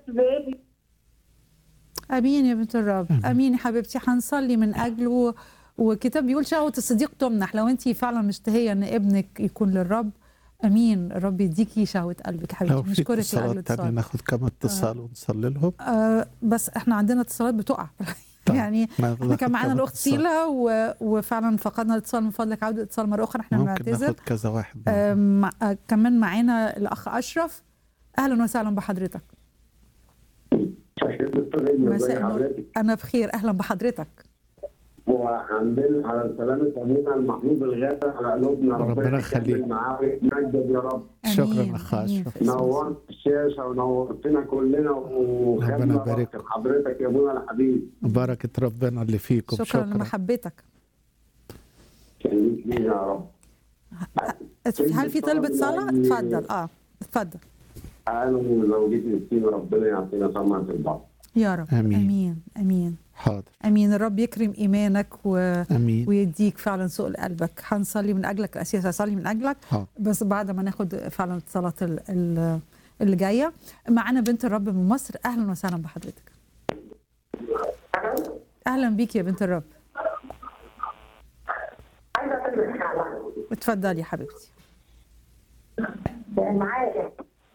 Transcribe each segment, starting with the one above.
بابي امين يا بنت الرب آمين. امين يا حبيبتي هنصلي من اجله وكتاب بيقول شهوه الصديق تمنح لو انت فعلا مشتهيه ان ابنك يكون للرب امين الرب يديكي شهوه قلبك لو حبيبتي في نشكرك لاجل اتصالات تانية اتصال ناخد كم اتصال ونصلي لهم آه بس احنا عندنا اتصالات بتقع طيب. يعني ما احنا ناخد كان معانا كم الاخت اتصال. سيلا و... وفعلا فقدنا الاتصال من فضلك عوده الاتصال مره اخرى احنا ممكن بنعتذر ناخد كذا واحد آه معانا. مع... آه كمان معانا الاخ اشرف اهلا وسهلا بحضرتك مساء النور انا بخير اهلا بحضرتك وعندنا على سلامة أبونا المحبوب الغالي على قلوبنا ربنا يخليك. يكمل معاه ويتمجد يا رب شكرا آمين، أخ آمين. أشرف. نورت الشاشة ونورتنا كلنا وخدنا ربنا يبارك. بركة حضرتك يا أبونا الحبيب بركة ربنا اللي فيكم شكرا شكرا لمحبتك خليك لينا يا رب هل في طلبة صلاة؟ اتفضل اه اتفضل أنا وزوجتي مسكين ربنا يعطينا سمعة البعض يا رب آمين. امين امين حاضر امين الرب يكرم ايمانك و... امين ويديك فعلا سؤل قلبك هنصلي من اجلك الاساس هصلي من اجلك حاضر بس بعد ما ناخد فعلا اتصالات ال- ال- اللي جايه معانا بنت الرب من مصر اهلا وسهلا بحضرتك اهلا بيك يا بنت الرب عايزه اطلب حاجه اتفضلي يا حبيبتي معايا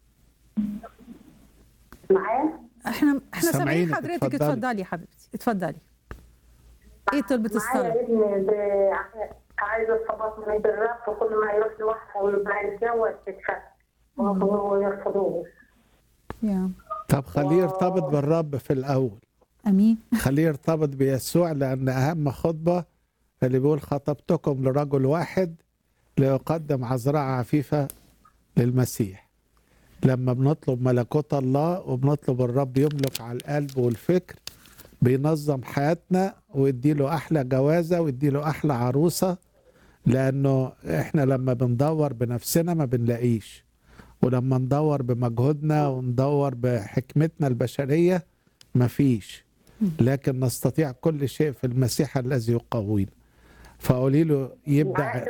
معايا احنا احنا سامعين سامعينك، حضرتك اتفضلي. اتفضلي يا حبيبتي اتفضلي ايه طلبة الصلاة؟ معايا ابني ب- عايزه ارتبط من الرب وكل ما يروح لوحده ويبقى يتجوز تتفك ويرفضوه يا طب خليه يرتبط بالرب في الأول امين خليه يرتبط بيسوع لأن أهم خطبة اللي بيقول خطبتكم لرجل واحد ليقدم عذراء عفيفة للمسيح لما بنطلب ملكوت الله وبنطلب الرب يملك على القلب والفكر بينظم حياتنا ويديله أحلى جوازة ويديله أحلى عروسة لأنه إحنا لما بندور بنفسنا ما بنلاقيش ولما ندور بمجهودنا وندور بحكمتنا البشرية مفيش لكن نستطيع كل شيء في المسيح الذي يقوينا فقولي له يبدأ عايزة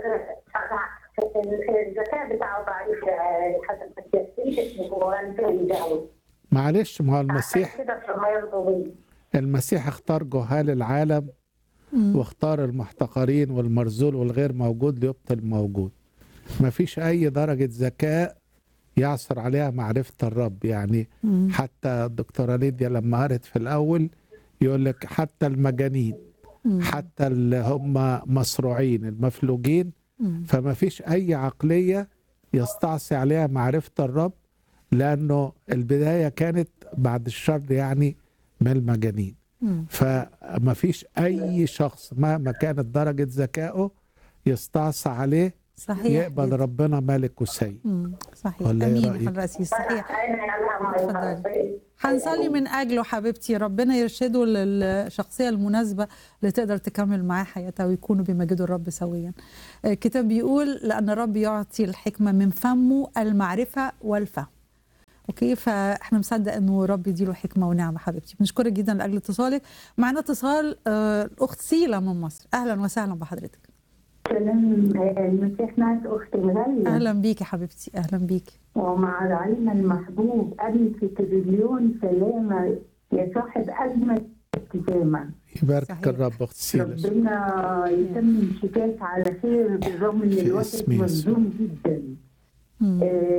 الذكاء بتاعه ضعيف حسب ما تيسير وانا يتجوز معلش ما هو المسيح عشان كده فما يرضوا بيه المسيح اختار جهال العالم مم. واختار المحتقرين والمرذول والغير موجود ليبطل الموجود ما فيش اي درجة ذكاء يعثر عليها معرفة الرب يعني مم. حتى الدكتورة ليديا لما قرت في الأول يقول لك حتى المجانين مم. حتى اللي هم مصروعين المفلوجين مم. فما فيش أي عقلية يستعصي عليها معرفة الرب لأنه البداية كانت بعد الشر يعني من المجانين مم. فما فيش أي شخص مهما كانت درجة ذكائه يستعصى عليه صحيح يقبل جدا. ربنا ملك وسيد مم. صحيح ولا إيه امين رأيك؟ حضرتك صحيح انا اتفضلي. هنصلي من اجله حبيبتي ربنا يرشده للشخصيه المناسبه اللي تقدر تكمل معاه حياتها ويكونوا بمجدوا الرب سويا. الكتاب بيقول لان الرب يعطي الحكمه من فمه المعرفه والفهم. اوكي فاحنا مصدق انه رب يديله حكمه ونعمه حبيبتي بنشكرك جدا لاجل اتصالك معنا اتصال آه، الاخت سيلا من مصر اهلا وسهلا بحضرتك سلام المسيح معك أختي الغالية اهلا بيكي حبيبتي اهلا بيكي ومع راعينا المحبوب ألف تريليون سلامة يا صاحب أجمل ابتسامة يبارك صحيح. الرب أخت سيلا ربنا يتمم شفاك على خير بالرغم من في الوقت اسم يسوع. مظلوم جدا مم.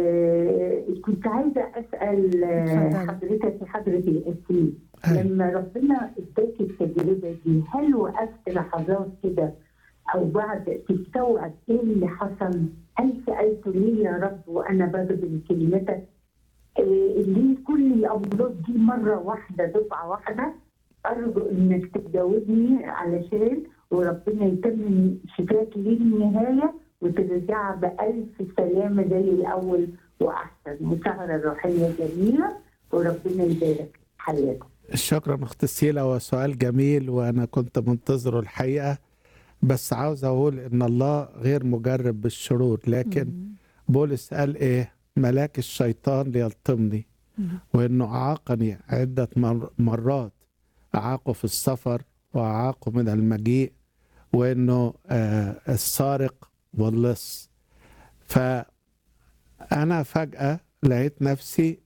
آه كنت عايزة أسأل آه، اتفضلي. حضرتك يا حضرة الأسيس أيوة. لما ربنا اداك التجربة دي هل وقفت لحظات كده أو بعد تستوعب إيه اللي حصل؟ هل سألت ليه يا رب وأنا بقبل كلمتك؟ إيه ليه كل الأمراض دي مرة واحدة دفعة واحدة؟ أرجو إنك تتجاوبني علشان وربنا يتمم شفاك للنهاية وترجع بألف سلامة زي الأول وأحسن مساهرة روحية جميلة وربنا يبارك حياتك شكرا اخت سيلا وسؤال جميل وانا كنت منتظره الحقيقه بس عاوز اقول ان الله غير مجرب بالشرور لكن بولس قال ايه ملاك الشيطان ليلطمني وانه اعاقني عده مر- مرات اعاقه في السفر واعاقه من المجيء وانه آه السارق واللص فانا فجاه لقيت نفسي